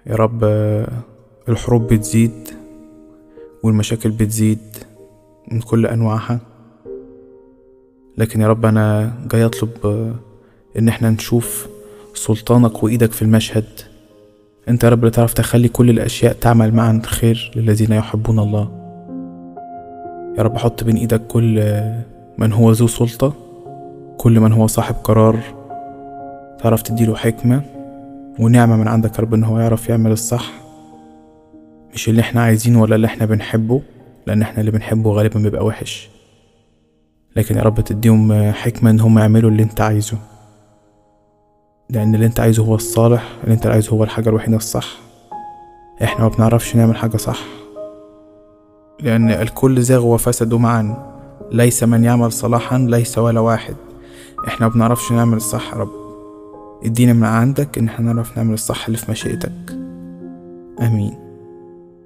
يا رب الحروب بتزيد والمشاكل بتزيد من كل أنواعها لكن يا رب أنا جاي أطلب إن احنا نشوف سلطانك وإيدك في المشهد أنت يا رب اللي تعرف تخلي كل الأشياء تعمل معا خير للذين يحبون الله يا رب حط بين إيدك كل من هو ذو سلطة كل من هو صاحب قرار تعرف تديله حكمة ونعمة من عندك يا رب إن هو يعرف يعمل الصح مش اللي احنا عايزينه ولا اللي احنا بنحبه لأن احنا اللي بنحبه غالبا بيبقى وحش لكن يا رب تديهم حكمة إن هم يعملوا اللي انت عايزه لأن اللي انت عايزه هو الصالح اللي انت عايزه هو الحاجة الوحيدة الصح احنا ما بنعرفش نعمل حاجة صح لأن الكل زاغ وفسدوا معا ليس من يعمل صلاحا ليس ولا واحد احنا ما بنعرفش نعمل الصح يا رب ادينا من عندك ان احنا نعرف نعمل الصح اللي في مشيئتك امين